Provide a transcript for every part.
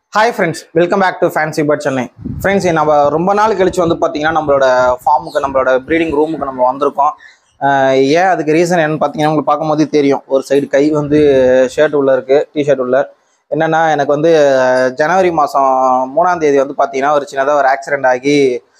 hi friends welcome back to fancy bird Chennai friends நம்ம ரொம்ப நாள் கழிச்சு வந்து பார்த்தீங்கன்னா நம்மளோட ஃபார்முக்கு நம்மளோட ப்ரீடிங் ரூமுக்கு நம்ம வந்திருக்கோம் ஆஹ் ஏன் அதுக்கு ரீசன் என்னன்னு பார்த்தீங்கன்னா உங்களுக்கு பார்க்கும்போதே தெரியும் ஒரு சைடு கை வந்து ஷர்ட் உள்ள இருக்கு டிஷர்ட் உள்ள என்னன்னா எனக்கு வந்து அஹ், ஜனவரி மாதம் மூணாம் தேதி வந்து பார்த்தீங்கன்னா ஒரு சின்னதாக ஒரு ஆக்சிடென்ட் ஆகி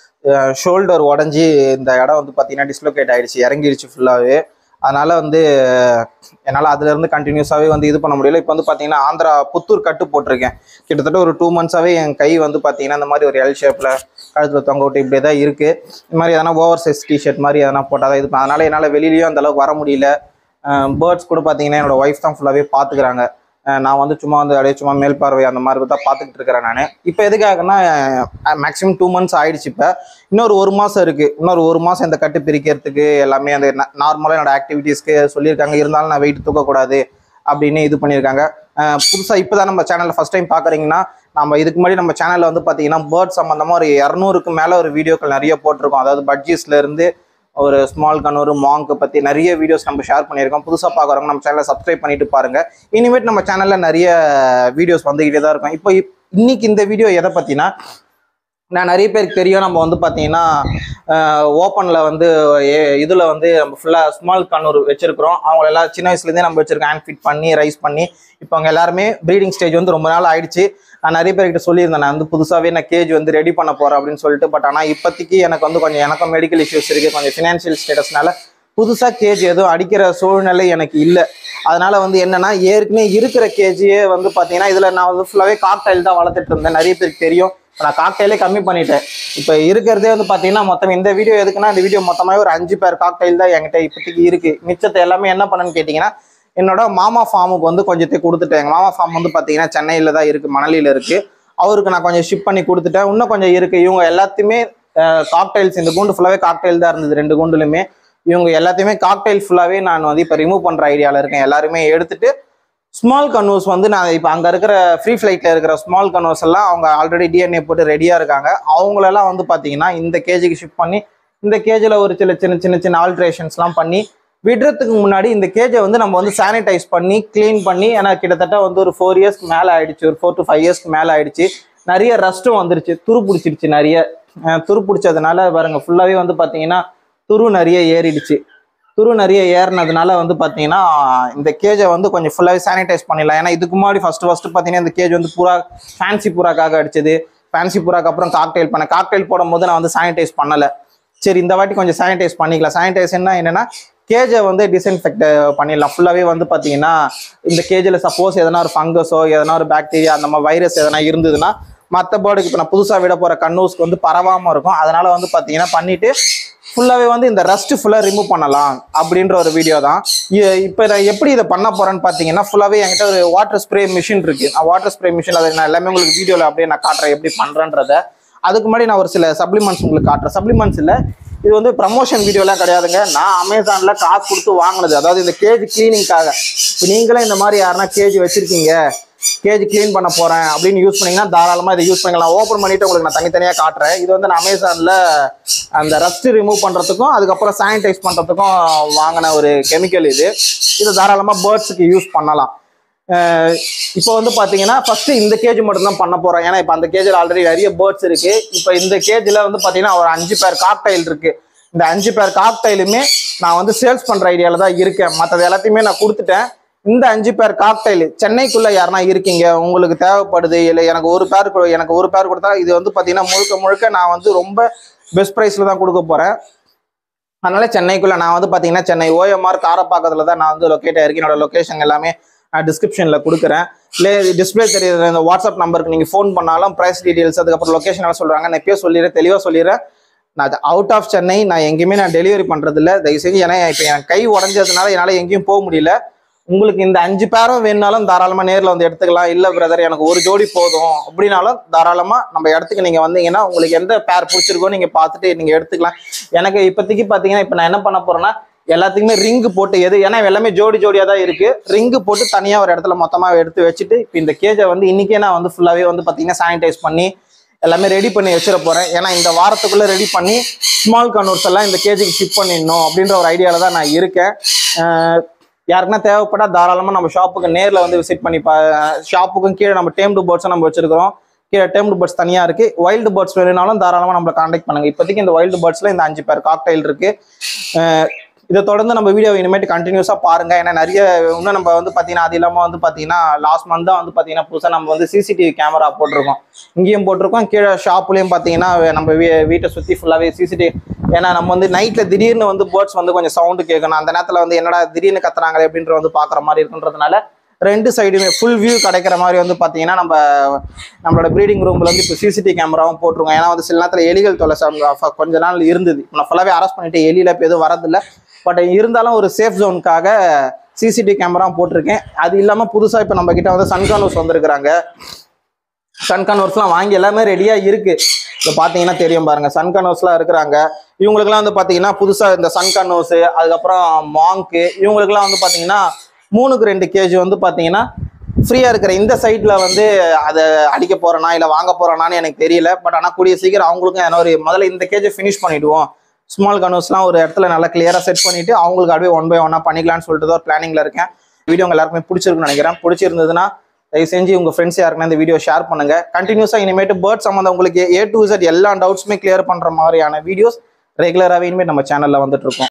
ஷோல்டர் உடஞ்சி இந்த இடம் வந்து பார்த்தீங்கன்னா டிஸ்லோகேட் ஆயிடுச்சு இறங்கிடுச்சு ஃபுல்லாகவே அதனால வந்து என்னால் அதுல இருந்து கண்டினியூஸாகவே வந்து இது பண்ண முடியல இப்போ வந்து பார்த்தீங்கன்னா ஆந்திரா புத்தூர் கட்டு போட்டிருக்கேன் கிட்டத்தட்ட ஒரு டூ மந்த்ஸாகவே என் கை வந்து பார்த்தீங்கன்னா இந்த மாதிரி ஒரு எல் ஷேப்பில் கழுத்தில் தொங்க விட்டு இப்படியே தான் இருக்குது இந்த மாதிரி எதனா ஓவர் சைஸ் டிஷர்ட் மாதிரி எதனா போட்டால் தான் இது பண்ண- அதனால என்னால் வெளியிலயும் அந்த அளவுக்கு வர முடியல பேர்ட்ஸ் கூட பார்த்தீங்கன்னா என்னோட ஒய்ஃப் தான் ஃபுல்லாகவே பார்த்துக்கிறாங்க அஹ் நான் வந்து சும்மா வந்து அப்படியே சும்மா மேல் பார்வை அந்த மாதிரி தான் பார்த்துக்கிட்டு இருக்கிறேன் நான் இப்போ எதுக்காகன்னா மேக்ஸிமம் டூ மந்த்ஸ் ஆயிடுச்சு இப்போ இன்னொரு ஒரு மாதம் இருக்குது இன்னொரு ஒரு மாதம் இந்த கட்டு பிரிக்கிறதுக்கு எல்லாமே அந்த நார்மலாக என்னோட ஆக்டிவிட்டீஸ்க்கு சொல்லியிருக்காங்க இருந்தாலும் நான் வெயிட் தூக்கக்கூடாது அப்படின்னு இது பண்ணியிருக்காங்க புதுசாக இப்போ தான் நம்ம சேனலில் ஃபஸ்ட் டைம் பார்க்குறீங்கன்னா நம்ம இதுக்கு முன்னாடி நம்ம சேனலில் வந்து பார்த்தீங்கன்னா பேர்ட் சம்மந்தமாக ஒரு இரநூறுக்கு மேலே ஒரு வீடியோக்கள் நிறைய போட்டிருக்கோம் அதாவது budgiesல இருந்து ஒரு ஸ்மால் கனூர் மாங்க் பற்றி நிறைய வீடியோஸ் நம்ம ஷேர் பண்ணியிருக்கோம் புதுசாக பார்க்குறவங்க நம்ம சேனலை சப்ஸ்கிரைப் பண்ணிட்டு பாருங்க இனிமேட் நம்ம சேனலில் நிறைய வீடியோஸ் வந்துக்கிட்டே தான் இருக்கும் இப்போ இப்- இன்னைக்கு இந்த வீடியோ எதை பற்றினா நான் நிறைய பேருக்கு தெரியும் நம்ம வந்து பார்த்தீங்கன்னா ஓப்பனில் வந்து இதில் வந்து நம்ம ஃபுல்லாக ஸ்மால் கண்ணூர் வச்சிருக்கிறோம் அவங்க எல்லாம் சின்ன வயசுலேருந்தே நம்ம வச்சிருக்கோம் ஹேண்ட் ஃபிட் பண்ணி ரைஸ் பண்ணி இப்போ அவங்க எல்லாருமே ப்ரீடிங் ஸ்டேஜ் வந்து ரொம்ப நாள் ஆயிடுச்சு நான் நிறைய பேர்கிட்ட சொல்லியிருந்தேன் நான் வந்து புதுசாகவே நான் கேஜ் வந்து ரெடி பண்ண போகிறேன் அப்படின்னு சொல்லிட்டு பட் ஆனால் இப்போதைக்கு எனக்கு வந்து கொஞ்சம் எனக்கும் மெடிக்கல் இஷ்யூஸ் இருக்குது கொஞ்சம் ஃபினான்ஷியல் ஸ்டேட்டஸ்னால புதுசாக கேஜ் எதுவும் அடிக்கிற சூழ்நிலை எனக்கு இல்லை அதனால வந்து என்னன்னா ஏற்கனவே இருக்கிற கேஜியே வந்து பார்த்தீங்கன்னா இதில் நான் வந்து ஃபுல்லாகவே காக்டைல் தான் வளர்த்துட்டு இருந்தேன் நிறைய பேருக்கு தெரியும் இப்போ நான் காக்டைலே கம்மி பண்ணிட்டேன் இப்போ இருக்கிறதே வந்து பார்த்தீங்கன்னா மொத்தம் இந்த வீடியோ எதுக்குன்னா இந்த வீடியோ மொத்தமாகவே ஒரு அஞ்சு பேர் காக்டைல் தான் என்கிட்ட இப்போதைக்கு இருக்கு மிச்சத்தை எல்லாமே என்ன பண்ணேன்னு கேட்டிங்கன்னா என்னோட மாமா ஃபார்முக்கு வந்து கொஞ்சத்தை கொடுத்துட்டேன் எங்கள் மாமா ஃபார்ம் வந்து பார்த்தீங்கன்னா சென்னையில் தான் இருக்குது மணலியில் இருக்குது அவருக்கு நான் கொஞ்சம் ஷிப் பண்ணி கொடுத்துட்டேன் இன்னும் கொஞ்சம் இருக்குது இவங்க எல்லாத்தையுமே காக்டைல்ஸ் இந்த குண்டு ஃபுல்லாகவே காக்டைல் தான் இருந்தது ரெண்டு குண்டுலுமே இவங்க எல்லாத்தையுமே காக்டைல் ஃபுல்லாகவே நான் வந்து இப்போ ரிமூவ் பண்ணுற ஐடியாவில் இருக்கேன் எல்லாருமே எடுத்துட்டு ஸ்மால் கன்வர்ஸ் வந்து நான் இப்போ அங்கே இருக்கிற ஃப்ரீ ஃப்ளைட்டில் இருக்கிற ஸ்மால் கன்வர்ஸ் எல்லாம் அவங்க ஆல்ரெடி டிஎன்ஏ போட்டு ரெடியாக இருக்காங்க அவங்களெல்லாம் வந்து பார்த்தீங்கன்னா இந்த கேஜிக்கு ஷிஃப்ட் பண்ணி இந்த கேஜில் ஒரு சில சின்ன சின்ன சின்ன ஆல்ட்ரேஷன்ஸ்லாம் பண்ணி விடுறதுக்கு முன்னாடி இந்த கேஜை வந்து நம்ம வந்து சானிடைஸ் பண்ணி க்ளீன் பண்ணி ஏன்னா கிட்டத்தட்ட வந்து ஒரு ஃபோர் இயர்ஸ்க்கு மேலே ஆயிடுச்சு ஒரு ஃபோர் டு ஃபைவ் இயர்ஸ்க்கு மேலே ஆயிடுச்சு நிறைய ரஸ்ட்டும் வந்துருச்சு துரு பிடிச்சிருச்சு நிறைய அஹ் துரு பிடிச்சதுனால பாருங்க ஃபுல்லாகவே வந்து பார்த்தீங்கன்னா துரு நிறைய ஏறிடுச்சு துரு நிறைய ஏறினதுனால வந்து பார்த்தீங்கன்னா இந்த கேஜை வந்து கொஞ்சம் ஃபுல்லாகவே சானிடைஸ் பண்ணிடலாம் ஏன்னா இதுக்கு முன்னாடி ஃபர்ஸ்ட் ஃபர்ஸ்ட் பார்த்தீங்கன்னா இந்த கேஜ் வந்து பூரா ஃபேன்சி பூராக்காக அடிச்சது ஃபேன்சி பூராக்கு அப்புறம் காக்டெயில் பண்ணேன் காக்டெயில் போடும்போது நான் வந்து சானிடைஸ் பண்ணலை சரி இந்த வாட்டி கொஞ்சம் சானிடைஸ் பண்ணிக்கலாம் சானிடைசேஷன்னா என்னன்னா கேஜை வந்து டிஸ்இன்ஃபெக்ட் பண்ணிடலாம் ஃபுல்லாகவே வந்து பார்த்தீங்கன்னா இந்த கேஜில் சப்போஸ் எதனா ஒரு ஃபங்கஸோ எதனா ஒரு பாக்டீரியா அந்த மாதிரி வைரஸ் எதனா இருந்ததுன்னா மற்ற பேர்டுக்கு இப்போ நான் புதுசாக விட போகிற கண்ணூஸ்க்கு வந்து பரவாமல் இருக்கும் அதனால வந்து பார்த்தீங்கன்னா பண்ணிட்டு ஃபுல்லாகவே வந்து இந்த ரஸ்ட் ஃபுல்லாக ரிமூவ் பண்ணலாம் அப்படின்ற ஒரு வீடியோ தான் இப்போ நான் எப்படி இதை பண்ண போறேன்னு பார்த்தீங்கன்னா ஃபுல்லாகவே என்கிட்ட ஒரு வாட்டர் ஸ்ப்ரே மிஷின் இருக்கு நான் வாட்டர் ஸ்ப்ரே மிஷின் அதை நான் எல்லாமே உங்களுக்கு வீடியோவில் அப்படியே நான் காட்டுறேன் எப்படி பண்ணுறேன்றத அதுக்கு முன்னாடி நான் ஒரு சில சப்ளிமெண்ட்ஸ் உங்களுக்கு காட்டுறேன் சப்ளிமெண்ட்ஸ் இல்லை இது வந்து ப்ரமோஷன் வீடியோலாம் கிடையாதுங்க நான் அமேசானில் காசு கொடுத்து வாங்கினது அதாவது இந்த கேஜ் கிளீனிங்காக இப்போ நீங்களே இந்த மாதிரி யாருன்னா கேஜ் வச்சிருக்கீங்க கேஜ் க்ளீன் பண்ண போறேன் அப்படின்னு யூஸ் பண்ணீங்கன்னா தாராளமாக இதை யூஸ் பண்ணிக்கலாம் ஓப்பன் பண்ணிட்டு உங்களுக்கு நான் தனித்தனியாக காட்டுறேன் இது வந்து நான் அமேசானில் அந்த ரஸ்ட் ரிமூவ் பண்ணுறதுக்கும் அதுக்கப்புறம் சானிடைஸ் பண்ணுறதுக்கும் வாங்கின ஒரு கெமிக்கல் இது இது தாராளமாக பேர்ட்ஸுக்கு யூஸ் பண்ணலாம் அஹ் இப்போ வந்து பார்த்தீங்கன்னா ஃபர்ஸ்ட் இந்த கேஜ் மட்டும் தான் பண்ண போறேன் ஏன்னா இப்போ அந்த கேஜில் ஆல்ரெடி நிறைய பேர்ட்ஸ் இருக்கு இப்போ இந்த கேஜில் வந்து பார்த்தீங்கன்னா ஒரு அஞ்சு பேர் காக்டைல் இருக்கு இந்த அஞ்சு பேர் காக்டைலுமே நான் வந்து சேல்ஸ் பண்ற ஐடியால தான் இருக்கேன் மற்றது எல்லாத்தையுமே நான் கொடுத்துட்டேன் இந்த அஞ்சு பேர் காக்டைல் சென்னைக்குள்ள யாருன்னா இருக்கீங்க உங்களுக்கு தேவைப்படுது இல்லை எனக்கு ஒரு பேர் கொடு- எனக்கு ஒரு பேர் கொடுத்தா இது வந்து பார்த்தீங்கன்னா முழுக்க முழுக்க நான் வந்து ரொம்ப பெஸ்ட் ப்ரைஸில் தான் கொடுக்க போறேன் அதனால சென்னைக்குள்ள நான் வந்து பார்த்தீங்கன்னா சென்னை ஓஎம்ஆர் காரப்பாக்கத்தில் தான் நான் வந்து லொக்கேட் ஆயிருக்கேன் என்னோட லொக்கேஷன் எல்லாமே நான் டிஸ்கிரிப்ஷனில் கொடுக்குறேன் இல்லை டிஸ்பிளே தெரியுற இந்த வாட்ஸ்அப் நம்பருக்கு நீங்கள் ஃபோன் பண்ணாலும் ப்ரைஸ் டீடைல்ஸ் அதுக்கப்புறம் லொக்கேஷன் எல்லாம் சொல்கிறாங்க நான் இப்பயே சொல்லிடுறேன் தெளிவாக சொல்லிடுறேன் நான் அவுட் ஆஃப் சென்னை நான் எங்கேயுமே நான் டெலிவரி பண்ணுறதில்ல தயவு செஞ்சு ஏன்னா இப்போ என் கை உடஞ்சதுனால என்னால் எங்கேயும் போக முடியல உங்களுக்கு இந்த அஞ்சு பேரும் வேணுனாலும் தாராளமாக நேரில் வந்து எடுத்துக்கலாம் இல்லை பிரதர் எனக்கு ஒரு ஜோடி போதும் அப்படின்னாலும் தாராளமாக நம்ம இடத்துக்கு நீங்கள் வந்தீங்கன்னா உங்களுக்கு எந்த பேர் பிடிச்சிருக்கோ நீங்கள் பார்த்துட்டு நீங்கள் எடுத்துக்கலாம் எனக்கு இப்போதைக்கு பார்த்தீங்கன்னா இப்போ நான் என்ன பண்ண போறேன்னா எல்லாத்துக்குமே ரிங்கு போட்டு எது ஏன்னா எல்லாமே ஜோடி ஜோடியாக தான் இருக்கு ரிங்கு போட்டு தனியாக ஒரு இடத்துல மொத்தமாக எடுத்து வச்சுட்டு இப்போ இந்த கேஜை வந்து இன்னைக்கே நான் வந்து ஃபுல்லாகவே வந்து பார்த்தீங்கன்னா சானிடைஸ் பண்ணி எல்லாமே ரெடி பண்ணி வச்சிட போறேன் ஏன்னா இந்த வாரத்துக்குள்ள ரெடி பண்ணி ஸ்மால் கனூர்ஸ் எல்லாம் இந்த கேஜிக்கு ஷிப் பண்ணிடணும் அப்படின்ற ஒரு ஐடியால தான் நான் இருக்கேன் அஹ் யாருக்குன்னா தேவைப்பட்டா தாராளமாக நம்ம ஷாப்புக்கு நேரில் வந்து விசிட் பண்ணி பா ஷாப்புக்கும் கீழே நம்ம டேம்டு பேர்ட்ஸும் நம்ம வச்சிருக்கிறோம் கீழே டேம்டு பேர்ட்ஸ் தனியாக இருக்கு வைல்டு பேர்ட்ஸ் வேணும்னாலும் தாராளமாக நம்மளை காண்டாக்ட் பண்ணுங்க இப்போதைக்கு இந்த வைல்டு பேர்ட்ஸில் இந்த அஞ்சு பேர் காக்டைல் இருக்கு அஹ் இதை தொடர்ந்து நம்ம வீடியோ இனிமேட்டு கண்டினியூஸாக பாருங்க ஏன்னா நிறைய இன்னும் நம்ம வந்து பார்த்தீங்கன்னா அது இல்லாமல் வந்து பார்த்தீங்கன்னா லாஸ்ட் மந்த் தான் வந்து பார்த்தீங்கன்னா புதுசாக நம்ம வந்து சிசிடிவி கேமரா போட்டிருக்கோம் இங்கேயும் போட்டிருக்கோம் கீழே ஷாப்லேயும் பார்த்தீங்கன்னா நம்ம வீ வீட்டை சுற்றி ஃபுல்லாகவே சிசிடிவி ஏன்னா நம்ம வந்து நைட்டில் திடீர்னு வந்து பேர்ட்ஸ் வந்து கொஞ்சம் சவுண்டு கேட்கணும் அந்த நேரத்தில் வந்து என்னடா திடீர்னு கத்துறாங்களே அப்படின்ற வந்து பார்க்குற மாதிரி இருக்குன்றதுனால ரெண்டு சைடுமே ஃபுல் வியூ கிடைக்கிற மாதிரி வந்து பார்த்தீங்கன்னா நம்ம நம்மளோட ப்ரீடிங் ரூம்ல வந்து இப்போ சிசிடிவி கேமராவும் போட்டிருக்கோம் ஏன்னா வந்து சில நேரத்தில் எலிகள் தொலை சம்- ஃப- கொஞ்ச நாள் இருந்தது நான் ஃபுல்லாகவே அரெஸ்ட் பண்ணிட்டு எலியில் இப்போ எதுவும் வரதில்லை பட் இருந்தாலும் ஒரு சேஃப் ஜோனுக்காக சிசிடிவி கேமராவும் போட்டிருக்கேன் அது இல்லாமல் புதுசாக இப்போ நம்ம கிட்ட வந்து சன்கானூஸ் வந்திருக்கிறாங்க சன்கானூர்ஸ்லாம் வாங்கி எல்லாமே ரெடியாக இருக்கு இப்போ பார்த்தீங்கன்னா தெரியும் பாருங்க சன்கானோஸ்லாம் இருக்கிறாங்க இவங்களுக்குலாம் வந்து பார்த்தீங்கன்னா புதுசாக இந்த சன்கானோஸு அதுக்கப்புறம் மாங்க்கு இவங்களுக்குலாம் வந்து பார்த்தீங்கன்னா மூணுக்கு ரெண்டு கேஜி வந்து பார்த்தீங்கன்னா ஃப்ரீயாக இருக்கிற இந்த சைட்டில் வந்து அதை அடிக்க போகிறேனா இல்லை வாங்க போகிறேனான்னு எனக்கு தெரியல பட் ஆனால் கூடிய சீக்கிரம் அவங்களுக்கும் ஏன்னா ஒரு முதல்ல இந்த கேஜை ஃபினிஷ் பண்ணிவிடுவோம் ஸ்மால் கனோஸ்லாம் ஒரு இடத்துல நல்லா கிளியராக செட் பண்ணிவிட்டு அவங்களுக்கு அப்படியே ஒன் பை ஒன்னாக பண்ணிக்கலாம்னு சொல்லிட்டு தான் ஒரு பிளானிங்கில் இருக்கேன் வீடியோ உங்க எல்லாருக்குமே பிடிச்சிருக்குன்னு நினைக்கிறேன் பிடிச்சிருந்ததுன்னா தயவு செஞ்சு உங்கள் ஃப்ரெண்ட்ஸ் யாருக்குன்னா இந்த வீடியோ ஷேர் பண்ணுங்க கண்டினியூஸாக இனிமேட்டு பேர்ட் சம்மந்தம் உங்களுக்கு ஏ டு Z எல்லா டவுட்ஸுமே கிளியர் பண்ணுற மாதிரியான வீடியோஸ் ரெகுலராகவே இனிமேல் நம்ம சேனலில் வந்துட்டு இருக்கோம்